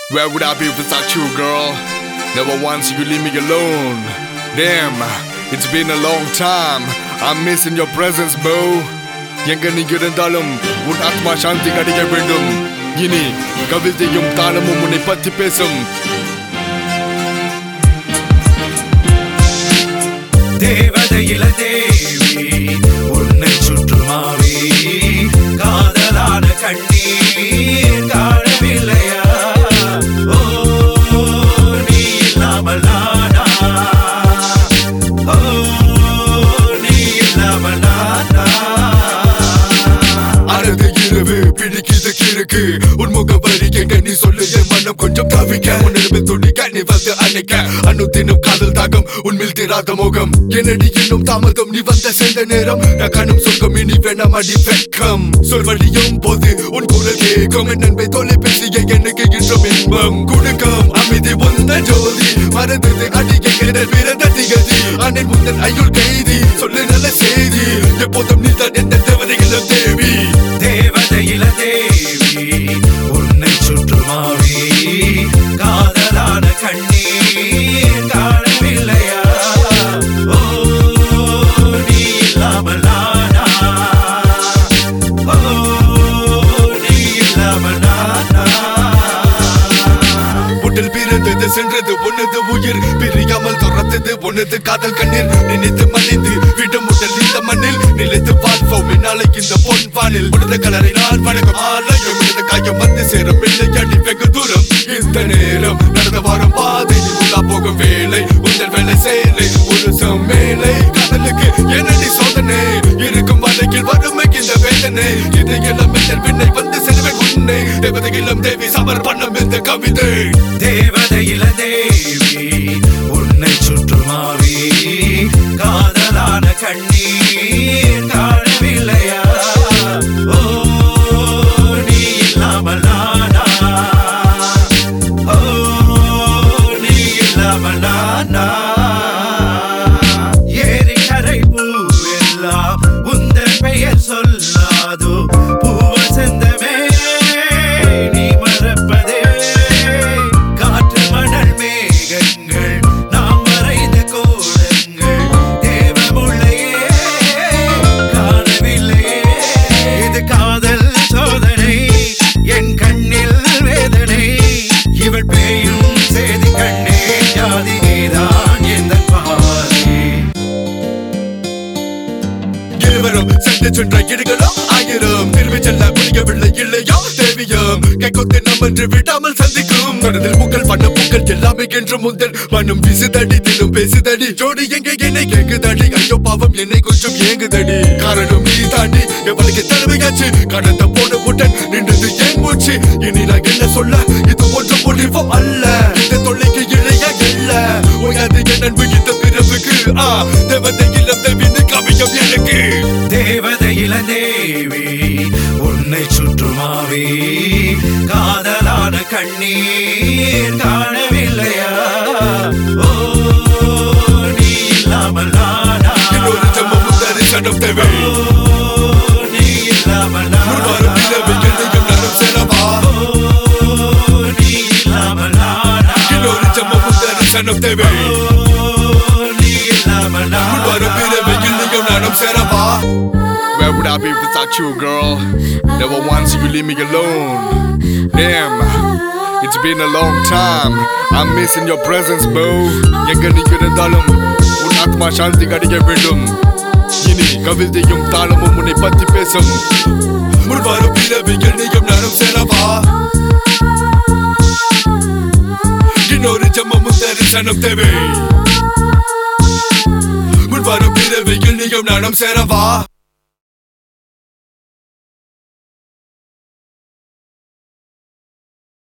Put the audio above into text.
Where would I be without you, girl? Never once you leave me alone. Damn, it's been a long time. I'm missing your presence, bro. எங்க நீ இருந்தாலும் உன் ஆத்மா சாந்தி கிடைக்க வேண்டும் இனி கவிதையும் தாளமும் உன்னை பற்றி பேசும் தேவதையில தேவி உன்னை சுற்றுமாவே காதலான கண்ணீர் காணவில்லையா ஓ நீ இல்லாமல் நானா ஓ நீ இல்லாமல் நானா அழுது இரவு பிடிக்குது கிழக்கு உன் முகவரி எங்க நீ சொல்லு என் மனம் கொஞ்சம் தவிக்க உன்னிடமே துடிக்க நீ வந்து அணைக்க அனுதினம் காதல் தாகம் உன்மில் தீராத முகம் என்னடி இன்னும் தாமதம் நீ வந்த சேர்ந்த நேரம் நான் கணும் சொர்க்கம் இனி வேணாம் அடி வெக்கம் சொல்வழியும் போது உன் குரல் கேட்கும் என் நண்பை தொலைபேசிய எனக்கு இன்றும் இன்பம் குடுக்கம் அமைதி உந்த ஜோதி மறந்தது அடிக்க கிணல் பிறந்த திகதி அன்னை முந்தன் ஐயுள் கைதி சொல்லு நல்ல செய்தி எப்போதும் நீ தான் எந்த தேவதைகளும் தேவி தேவதையில தேவி உன்னை சுற்றுமாவே காதலான கண்ணீர் காணவில்லையா ஓ நீ இல்லாமல் நானா ஓ நீ இல்லாமல் நானா உடல் பிறந்தது சென்றது உனது உயிர் பிரியாமல் துரத்தது உனது காதல் கண்ணீர் நினைத்து மன்னித்து விடும் உடல் இந்த மண்ணில் நிலைத்து வாழ்வோம் நாளைக்கு இந்த பொன் வானில் உனது கலரை நான் வணக்கம் ஆலயம் உனது காயம் வந்து சேரும் பிள்ளையாடி வெகு தூரம் இந்த நேரம் நடந்த வாரம் பாதை உள்ளா போகும் வேலை உங்கள் வேலை சேலை ஒரு மேலை கடலுக்கு என்னடி சோதனை இருக்கும் வலையில் வறுமைக்கு இந்த வேதனை இதையெல்லாம் மெட்டல் விண்ணை வந்து செல்வேன் உன்னை தேவதையிலும் தேவி சமர்ப்பணம் இந்த கவிதை தேவதையில தேவி உன்னை சுற்றுமாவே காதலான கண்ணீர் காணவில்லையா ஓ நீ இல்லாமல் நானா ஓ நீ இல்லாமல் நானா ஏரி கரை பூவெல்லாம் உந்தன் பெயர் சொல்லாதோ பூவசந்தமே நீ மறப்பதே காற்று மணல் மேகங்கள் நாம் வரைந்த கோலங்கள் தேவமுள்ளையே காணவில்லையே இது காதல் சோதனை என் கண்ணில் வேதனை இவள் பேயும் சேதி கண்ணே ஜாதி நீதான் எந்த பாதை இருவரும் சென்று சென்ற இடுகளும் ஆயிரம் திரும்பி செல்ல முடியவில்லை இல்லையோ தேவியம் கைகொத்து நாம் என்று விடாமல் சந்திக்கும் தொடரில் பூக்கள் வண்ண பூக்கள் எல்லாமே என்று முதல் மனம் வீசுதடி தினம் பேசுதடி ஜோடி எங்க என்னை கேக்குதடி ஐயோ பாவம் என்னை கொஞ்சம் ஏங்குதடி காரணம் நீ தாண்டி எவளுக்கு தலைமையாச்சு கடந்த போன உடன் நின்றது என் மூச்சு இனி நான் என்ன சொல்ல இது ஒன்று முடிவும் அல்ல இந்த தொல்லைக்கு இழைய இல்ல ஓயாது என் அன்பு இந்த பிறப்புக்கு ஆ தேவதை இல்லம் தேவின்னு கவியம் எனக்கு தேவதையில தேவி உன்னை சுற்றுமாவே காதலான கண்ணீர் காணவில்லையா ஓ நீ இல்லாமல் நானா இன்னொரு ஜென்மமும் தரிசனம் தேவை ஓ நீ இல்லாமல் முன்வரும் நானா பிறவிகள் நீயும் நானும் சேரவா ஓ நீ இல்லாமல் நானா இன்னொரு ஜென்மமும் தரிசனம் தேவை ஓ நீ இல்லாமல் முன்வரும் நானா பிறவிகள் நீயும் நானும் சேரவா Where would I be without you, girl? Never once you leave me alone. Damn, it's been a long time. I'm missing your presence, bro. எங்க நீ இருந்தாலும் உன் ஆத்மா சாந்தி கிடைக்க வேண்டும் இனி கவிதையும் தாளமும் உன்னை பத்தி பேசும் முன்வரும் பிறவிகள் நீயும் நானும் சேரவா இன்னொரு ஜென்மமும் தரிசனம் தேவை முன்வரும் பிறவிகள் நீயும் நானும் சேரவா